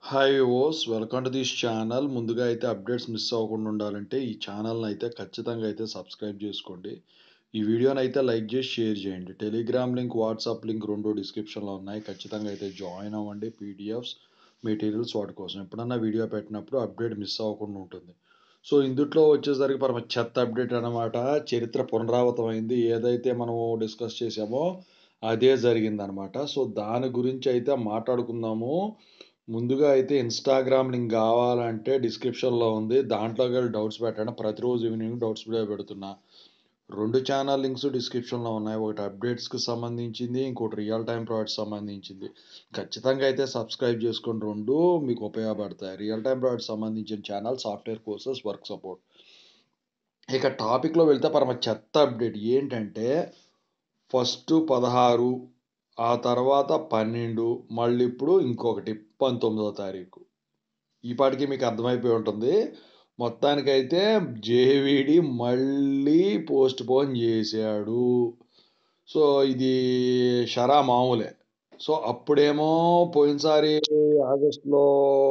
hi ఓస్ welcome to this channel ముందుగా అయితే అప్డేట్స్ మిస్ అవ్వకుండా ఉండాలంటే ఈ ఛానల్ని అయితే ఖచ్చితంగా అయితే సబ్స్క్రైబ్ చేసుకోండి ఈ వీడియోని అయితే లైక్ చేసి షేర్ చేయండి టెలిగ్రామ్ లింక్ వాట్సాప్ లింక్ రెండు డిస్క్రిప్షన్లో ఉన్నాయి ఖచ్చితంగా అయితే జాయిన్ అవ్వండి పీడిఎఫ్స్ మెటీరియల్స్ వాటి కోసం ఎప్పుడన్నా వీడియో పెట్టినప్పుడు అప్డేట్ మిస్ అవ్వకుండా ఉంటుంది సో ఇందుట్లో వచ్చేసరికి పరమ చెత్త అప్డేట్ అనమాట చరిత్ర పునరావృతం అయింది ఏదైతే మనం డిస్కస్ చేసామో అదే జరిగిందనమాట సో దాని గురించి అయితే మాట్లాడుకుందాము ముందుగా అయితే ఇన్స్టాగ్రామ్ లింక్ కావాలంటే డిస్క్రిప్షన్లో ఉంది దాంట్లోకి వెళ్ళి డౌట్స్ పెట్టండి ప్రతిరోజు ఈవినింగ్ డౌట్స్ వీడియో పెడుతున్నా రెండు ఛానల్ లింక్స్ డిస్క్రిప్షన్లో ఉన్నాయి ఒకటి అప్డేట్స్కి సంబంధించింది ఇంకోటి రియల్ టైం ప్రాడక్ట్స్ సంబంధించింది ఖచ్చితంగా అయితే సబ్స్క్రైబ్ చేసుకొని రెండు మీకు ఉపయోగపడతాయి రియల్ టైం ప్రాడక్ట్స్ సంబంధించిన channel software courses work support ఇక టాపిక్లో వెళ్తే పరమ చెత్త అప్డేట్ ఏంటంటే ఫస్ట్ పదహారు ఆ తర్వాత పన్నెండు మళ్ళీ ఇప్పుడు ఇంకొకటి పంతొమ్మిదో తారీఖు ఈ పాటికి మీకు అర్థమైపోయి ఉంటుంది మొత్తానికైతే జేవిడి మళ్ళీ పోస్ట్ పోన్ చేశాడు సో ఇది షరా మామూలే సో అప్పుడేమో పోయినసారి ఆగస్టులో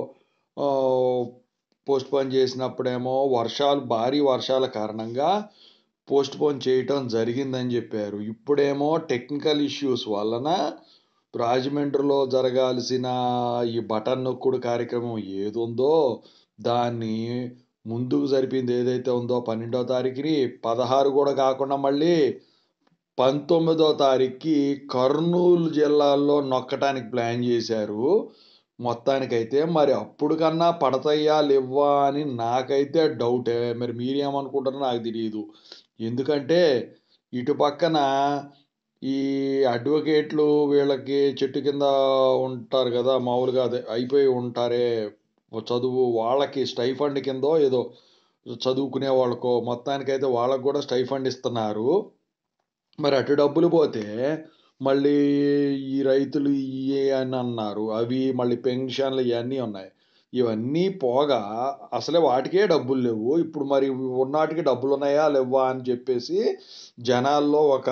పోస్ట్ పోన్ చేసినప్పుడేమో వర్షాలు భారీ వర్షాల కారణంగా పోస్ట్ పోన్ చేయటం జరిగిందని చెప్పారు ఇప్పుడేమో టెక్నికల్ ఇష్యూస్ వలన రాజమండ్రిలో జరగాల్సిన ఈ బటన్ నొక్కుడు కార్యక్రమం ఏది ఉందో దాన్ని ముందుకు జరిపింది ఏదైతే ఉందో పన్నెండో తారీఖుని పదహారు కూడా కాకుండా మళ్ళీ పంతొమ్మిదో తారీఖుకి కర్నూలు జిల్లాలో నొక్కటానికి ప్లాన్ చేశారు మొత్తానికైతే మరి అప్పుడు కన్నా పడతాయా లేవా అని నాకైతే డౌటే మరి మీరేమనుకుంటారో నాకు తెలియదు ఎందుకంటే ఇటు పక్కన ఈ అడ్వకేట్లు వీళ్ళకి చెట్టు కింద ఉంటారు కదా మామూలుగా అదే అయిపోయి ఉంటారే చదువు వాళ్ళకి స్టైఫండ్ కిందో ఏదో చదువుకునే వాళ్ళకో మొత్తానికైతే వాళ్ళకు కూడా స్టైఫండ్ ఇస్తున్నారు మరి అటు డబ్బులు పోతే మళ్ళీ ఈ రైతులు ఇవి అని అన్నారు అవి మళ్ళీ పెన్షన్లు ఇవన్నీ ఉన్నాయి ఇవన్నీ పోగా అసలే వాటికే డబ్బులు లేవు ఇప్పుడు మరి ఉన్నాటికి డబ్బులు ఉన్నాయా లేవా అని చెప్పేసి జనాల్లో ఒక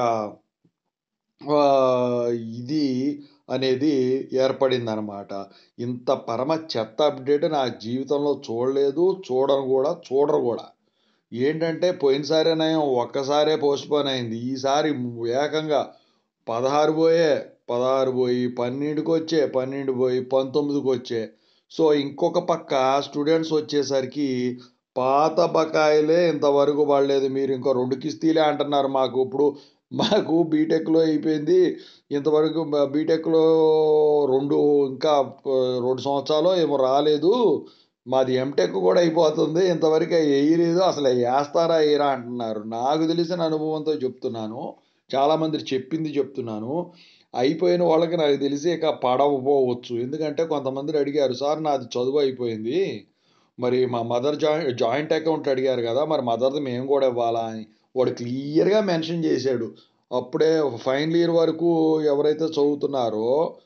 ఇది అనేది ఏర్పడింది అనమాట ఇంత పరమ చెత్త అప్డేట్ నా జీవితంలో చూడలేదు చూడను కూడా చూడరు కూడా ఏంటంటే పోయినసారి నయం ఒక్కసారే పోస్ట్ పోన్ అయింది ఈసారి ఏకంగా పదహారు పోయే పదహారు పోయి పన్నెండుకి వచ్చే పన్నెండు పోయి పంతొమ్మిదికి వచ్చే సో ఇంకొక పక్క స్టూడెంట్స్ వచ్చేసరికి పాత బకాయిలే ఇంతవరకు పడలేదు మీరు ఇంకో రెండు కిస్తీలే అంటున్నారు మాకు ఇప్పుడు మాకు బీటెక్లో అయిపోయింది ఇంతవరకు బీటెక్లో రెండు ఇంకా రెండు సంవత్సరాలు ఏమో రాలేదు మాది ఎంటెక్ కూడా అయిపోతుంది ఇంతవరకు వేయలేదు అసలు వేస్తారా వేయరా అంటున్నారు నాకు తెలిసిన అనుభవంతో చెప్తున్నాను చాలామంది చెప్పింది చెప్తున్నాను అయిపోయిన వాళ్ళకి నాకు తెలిసి ఇక పడవపోవచ్చు ఎందుకంటే కొంతమంది అడిగారు సార్ నాది చదువు అయిపోయింది మరి మా మదర్ జాయింట్ జాయింట్ అకౌంట్ అడిగారు కదా మరి మదర్ది మేము కూడా ఇవ్వాలా అని వాడు క్లియర్గా మెన్షన్ చేశాడు అప్పుడే ఫైనల్ ఇయర్ వరకు ఎవరైతే చదువుతున్నారో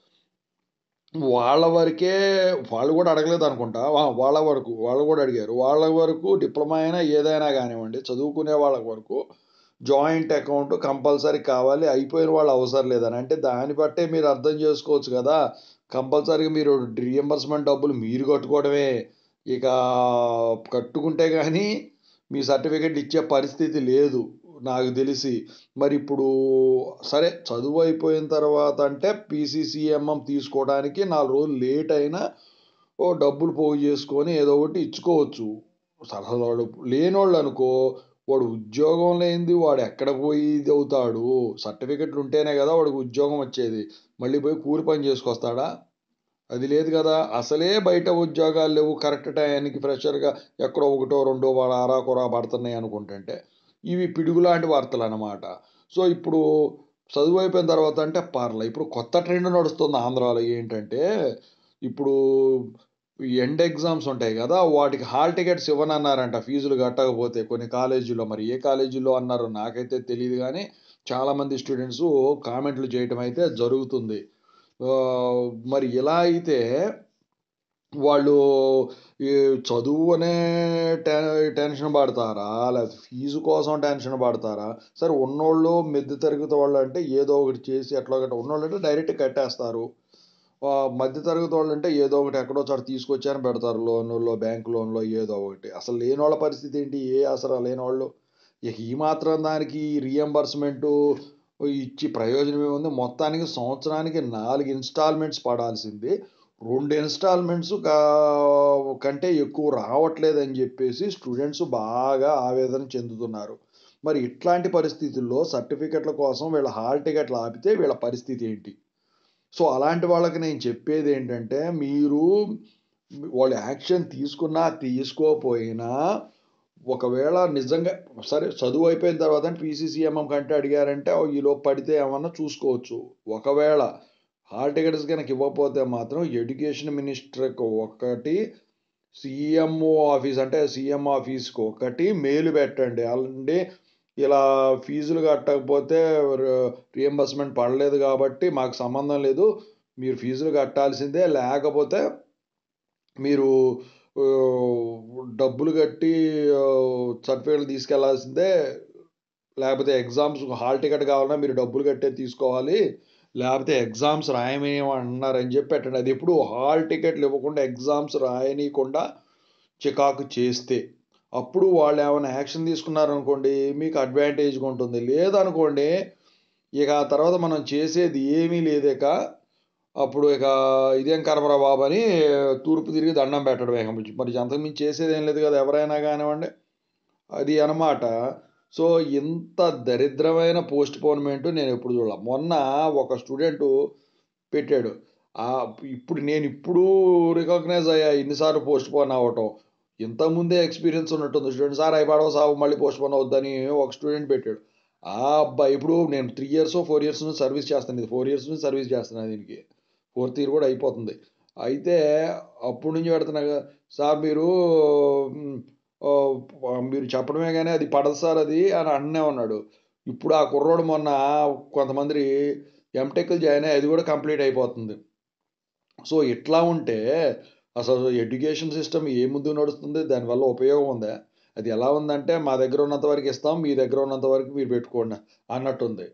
వాళ్ళ వరకే వాళ్ళు కూడా అడగలేదు అనుకుంటా వాళ్ళ వరకు వాళ్ళు కూడా అడిగారు వాళ్ళ వరకు డిప్లొమా అయినా ఏదైనా కానివ్వండి చదువుకునే వాళ్ళ వరకు జాయింట్ అకౌంట్ కంపల్సరీ కావాలి అయిపోయిన వాళ్ళు అవసరం లేదని అంటే దాన్ని బట్టే మీరు అర్థం చేసుకోవచ్చు కదా కంపల్సరీగా మీరు రియంబర్స్మెంట్ డబ్బులు మీరు కట్టుకోవడమే ఇక కట్టుకుంటే కానీ మీ సర్టిఫికెట్ ఇచ్చే పరిస్థితి లేదు నాకు తెలిసి మరి ఇప్పుడు సరే చదువు అయిపోయిన తర్వాత అంటే పీసీసీఎంఎం తీసుకోవడానికి నాలుగు రోజులు లేట్ అయినా ఓ డబ్బులు పోగు చేసుకొని ఏదో ఒకటి ఇచ్చుకోవచ్చు సలహాలు వాడు లేనోళ్ళు అనుకో వాడు ఉద్యోగం లేనిది వాడు ఎక్కడ పోయి ఇది అవుతాడు సర్టిఫికెట్లు ఉంటేనే కదా వాడికి ఉద్యోగం వచ్చేది మళ్ళీ పోయి కూలి పని చేసుకొస్తాడా అది లేదు కదా అసలే బయట ఉద్యోగాలు లేవు కరెక్ట్ టైంకి ఫ్రెషర్గా ఎక్కడో ఒకటో రెండో ఆరాకొరా పడుతున్నాయి అనుకుంటుంటే ఇవి పిడుగు లాంటి వార్తలు అనమాట సో ఇప్పుడు చదువు అయిపోయిన తర్వాత అంటే పర్లే ఇప్పుడు కొత్త ట్రెండ్ నడుస్తుంది ఆంధ్రాలో ఏంటంటే ఇప్పుడు ఎండ్ ఎగ్జామ్స్ ఉంటాయి కదా వాటికి హాల్ టికెట్స్ ఇవ్వనన్నారంట ఫీజులు కట్టకపోతే కొన్ని కాలేజీలో మరి ఏ కాలేజీలో అన్నారో నాకైతే తెలియదు కానీ చాలామంది స్టూడెంట్స్ కామెంట్లు చేయటం అయితే జరుగుతుంది మరి ఇలా అయితే వాళ్ళు ఈ చదువు అనే టెన్షన్ పడతారా లేకపోతే ఫీజు కోసం టెన్షన్ పడతారా సరే ఉన్నోళ్ళు మెద్దు తరగతి వాళ్ళు అంటే ఏదో ఒకటి చేసి ఎట్లా గట్ట ఉన్నోళ్ళు అంటే డైరెక్ట్ కట్టేస్తారు ఆ, మధ్యతరగతి వాళ్ళు అంటే ఏదో ఒకటి ఎక్కడో చోట తీసుకొచ్చారని పెడతారు లోన్లో బ్యాంక్ లోన్లో ఏదో ఒకటి అసలు లేని వాళ్ళ పరిస్థితి ఏంటి ఏ ఆసరా లేని వాళ్ళు ఇక ఈ మాత్రం దానికి రీఎంబర్స్మెంట్ ఇచ్చి ప్రయోజనం ఏముంది మొత్తానికి సంవత్సరానికి నాలుగు ఇన్స్టాల్మెంట్స్ పడాల్సింది రెండు ఇన్స్టాల్మెంట్స్ కంటే ఎక్కువ రావట్లేదని చెప్పేసి స్టూడెంట్స్ బాగా ఆవేదన చెందుతున్నారు మరి ఇట్లాంటి పరిస్థితుల్లో సర్టిఫికెట్ల కోసం వీళ్ళ హాల్ టికెట్లు ఆపితే వీళ్ళ పరిస్థితి ఏంటి సో అలాంటి వాళ్ళకి నేను చెప్పేది ఏంటంటే మీరు వాళ్ళు యాక్షన్ తీసుకున్నా తీసుకోపోయినా ఒకవేళ నిజంగా సరే చదువు అయిపోయిన తర్వాత పీసీసీఎంఎం కంటే అడిగారంటే "ఓ, ఈలోపు పడితే ఏమన్నా చూసుకోవచ్చు ఒకవేళ హాల్ టికెట్స్ కనుక ఇవ్వకపోతే మాత్రం ఎడ్యుకేషన్ మినిస్టర్కి ఒకటి సీఎంఓ ఆఫీస్ అంటే సీఎం ఆఫీస్కి ఒకటి మెయిల్ పెట్టండి అలాంటి ఇలా ఫీజులు కట్టకపోతే రియంబర్స్మెంట్ పడలేదు కాబట్టి మాకు సంబంధం లేదు మీరు ఫీజులు కట్టాల్సిందే లేకపోతే మీరు ఆ, డబ్బులు కట్టి సర్టిఫికేట్లు తీసుకెళ్లాల్సిందే లేకపోతే ఎగ్జామ్స్ హాల్ టికెట్ కావాలన్నా మీరు డబ్బులు కట్టే తీసుకోవాలి లేకపోతే ఎగ్జామ్స్ రాయమేమన్నారని చెప్పి పెట్టండి అది ఎప్పుడు హాల్ టికెట్లు ఇవ్వకుండా ఎగ్జామ్స్ రాయనీయకుండా చికాకు చేస్తే అప్పుడు వాళ్ళు ఏమైనా యాక్షన్ తీసుకున్నారనుకోండి మీకు అడ్వాంటేజ్గా ఉంటుంది లేదనుకోండి ఇక ఆ తర్వాత మనం చేసేది ఏమీ లేదేక అప్పుడు ఇక ఇదేం కర్మరా బాబు అని తూర్పు తిరిగి దండం పెట్టడం ఇక మరి అంతకుమించి చేసేది ఏం లేదు కదా ఎవరైనా కానివ్వండి అది అన్నమాట సో ఇంత దరిద్రమైన పోస్ట్ పోన్మెంట్ నేను ఎప్పుడు చూడాల మొన్న ఒక స్టూడెంట్ పెట్టాడు ఆ ఇప్పుడు నేను ఇప్పుడు రికగ్నైజ్ అయ్యా ఇన్నిసార్లు పోస్ట్ పోన్ అవ్వటం ఇంతకుముందే ఎక్స్పీరియన్స్ ఉన్నట్టుంది స్టూడెంట్ సార్ అయిపోవడం సాగు మళ్ళీ పోస్ట్ పోన్ అవుద్దని ఒక స్టూడెంట్ పెట్టాడు ఆ అబ్బాయి ఇప్పుడు నేను త్రీ ఇయర్స్ ఫోర్ ఇయర్స్ నుంచి సర్వీస్ చేస్తాను ఇది ఫోర్ ఇయర్స్ నుంచి సర్వీస్ చేస్తున్నాను దీనికి ఫోర్త్ ఇయర్ కూడా అయిపోతుంది అయితే అప్పుడు నుంచి పెడుతున్నా కదా, సార్ మీరు మ్, ఓ, మీరు చెప్పడమే కానీ అది పడదు సార్ అది అని అన్నే ఉన్నాడు ఇప్పుడు ఆ కుర్రోడు మొన్న కొంతమంది ఎంటెక్లు జాయిన్ అయ్యి అది కూడా కంప్లీట్ అయిపోతుంది సో ఇట్లా ఉంటే అసలు ఎడ్యుకేషన్ సిస్టమ్ ఏ ముందు నడుస్తుంది దానివల్ల ఉపయోగం ఉందా అది ఎలా ఉందంటే మా దగ్గర ఉన్నంత వరకు ఇస్తాం మీ దగ్గర ఉన్నంత వరకు మీరు పెట్టుకోండి అన్నట్టుంది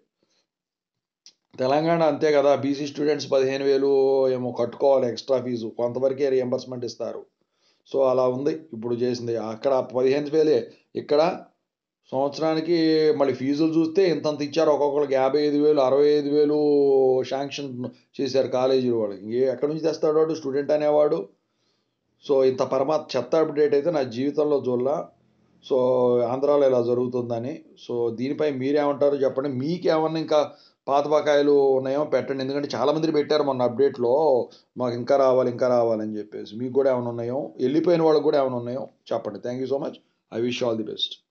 తెలంగాణ అంతే కదా బీసీ స్టూడెంట్స్ పదిహేను వేలు ఏమో కట్టుకోవాలి ఎక్స్ట్రా ఫీజు కొంతవరకే రియంబర్స్మెంట్ ఇస్తారు సో అలా ఉంది ఇప్పుడు చేసింది అక్కడ పదిహేను వేలే ఇక్కడ సంవత్సరానికి మళ్ళీ ఫీజులు చూస్తే ఇంతంత ఇచ్చారు ఒక్కొక్కరికి యాభై ఐదు వేలు అరవై ఐదు వేలు శాంక్షన్ చేశారు కాలేజీల వాళ్ళకి ఏ ఎక్కడి నుంచి తెస్తాడు వాడు స్టూడెంట్ అనేవాడు సో ఇంత పరమాత్ చెత్త అప్డేట్ అయితే నా జీవితంలో చూడలా సో ఆంధ్రాలో ఇలా జరుగుతుందని సో దీనిపై మీరేమంటారు చెప్పండి మీకేమన్నా ఇంకా పాత బకాయిలు ఉన్నాయో పెట్టండి ఎందుకంటే చాలా మంది పెట్టారు మొన్న అప్డేట్లో మాకు ఇంకా రావాలి ఇంకా రావాలని చెప్పేసి మీకు కూడా ఏమైనా ఉన్నాయో వెళ్ళిపోయిన వాళ్ళకి కూడా ఏమైనా ఉన్నాయో చెప్పండి thank you so much I wish all the best